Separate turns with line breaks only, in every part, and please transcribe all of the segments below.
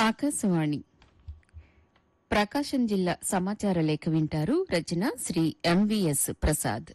ఆకాశవాణి ప్రకాశం జిల్లా సమాచార లేఖ వింటారు రచన శ్రీ ఎంవిఎస్ ప్రసాద్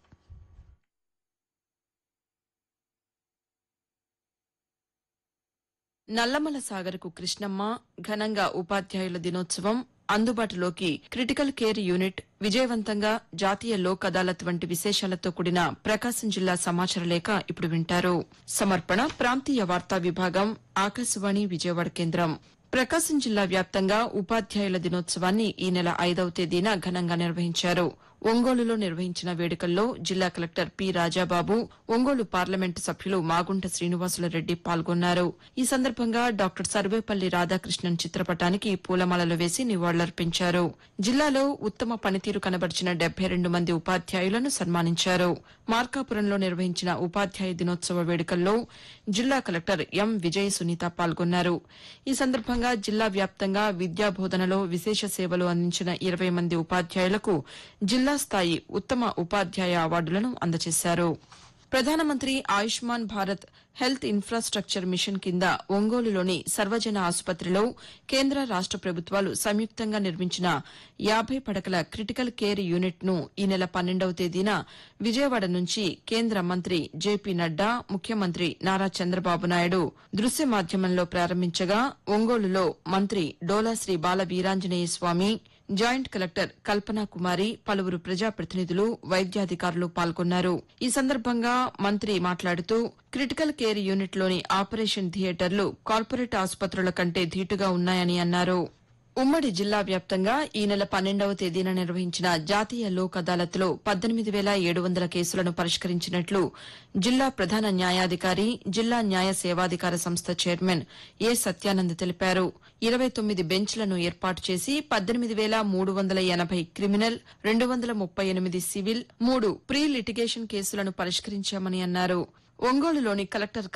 నల్లమల సాగర్కు కృష్ణమ్మ ఘనంగా ఉపాధ్యాయుల దినోత్సవం అందుబాటులోకి క్రిటికల్ కేర్ యూనిట్ విజయవంతంగా జాతీయ లోక్ అదాలత్ వంటి విశేషాలతో కూడిన ప్రకాశం జిల్లా సమాచార లేఖ ఇప్పుడు వింటారు సమర్పణ ప్రాంతీయ వార్తా విభాగం ఆకాశవాణి విజయవాడ కేంద్రం ప్రకాశం జిల్లా వ్యాప్తంగా ఉపాధ్యాయుల దినోత్సవాన్ని ఈ నెల ఐదవ తేదీన ఘనంగా నిర్వహించారు ఒంగోలులో నిర్వహించిన వేడుకల్లో జిల్లా collector P Rajababu Ongole parliament సభ్యులు మాగుంట శ్రీనివాసులరెడ్డి పాల్గొన్నారు ఈ సందర్భంగా డాక్టర్ సర్వేపల్లి రాధాకృష్ణన్ చిత్రపటానికి పూలమాలలు వేసి నివాళులర్పించారు జిల్లాలో ఉత్తమ పనితీరు కనబరిచిన డెబ్బై రెండు మంది ఉపాధ్యాయులను సన్మానించారు మార్కాపురంలో నిర్వహించిన ఉపాధ్యాయ దినోత్సవ వేడుకల్లో జిల్లా కలెక్టర్ ఎం విజయ సునీత పాల్గొన్నారు ఈ సందర్భంగా జిల్లా వ్యాప్తంగా విద్యా బోధనలో విశేష సేవలు అందించిన ఇరవై మంది ఉపాధ్యాయులకు జిల్లా స్థాయి ఉత్తమ ఉపాధ్యాయ అవార్డులను అందజేశారు ప్రధానమంత్రి Ayushman Bharat health infrastructure mission కింద ఒంగోలులోని సర్వజన ఆసుపత్రిలో కేంద్ర రాష్ట ప్రభుత్వాలు సంయుక్తంగా నిర్మించిన యాభై పడకల క్రిటికల్ కేర్ యూనిట్ ను ఈ నెల పన్నెండవ తేదీన విజయవాడ నుంచి కేంద్ర మంత్రి జేపీ నడ్డా ముఖ్యమంత్రి నారా చంద్రబాబు నాయుడు దృశ్య మాధ్యమంలో ప్రారంభించగా ఒంగోలులో మంత్రి డోలాశ్రీ బాల వీరాంజనేయ స్వామి జాయింట్ కలెక్టర్ కల్పనా కుమారి పలువురు ప్రజాప్రతినిధులు వైద్యాధికారులు పాల్గొన్నారు ఈ సందర్భంగా మంత్రి మాట్లాడుతూ క్రిటికల్ కేర్ యూనిట్లోని ఆపరేషన్ థియేటర్లు కార్పొరేట్ ఆసుపత్రుల కంటే ధీటుగా ఉన్నాయని అన్నారు ఉమ్మడి జిల్లా వ్యాప్తంగా ఈ నెల పన్నెండవ తేదీన నిర్వహించిన జాతీయ లోక్ అదాలత్లో పద్దెనిమిది వేల ఏడు వందల కేసులను పరిష్కరించినట్లు జిల్లా ప్రధాన న్యాయాధికారి జిల్లా న్యాయ సేవాధికార సంస్థ చైర్మన్ ఏ సత్యానంద్ తెలిపారు ఇరవై తొమ్మిది బెంచ్లను ఏర్పాటు చేసి పద్దెనిమిది వేల మూడు వందల ఎనభై క్రిమినల్ రెండు వందల ముప్పై ఎనిమిది సివిల్ మూడు ప్రీ లిటిగేషన్ కేసులను పరిష్కరించామని అన్నారు ఒంగోలులోని కలెక్టర్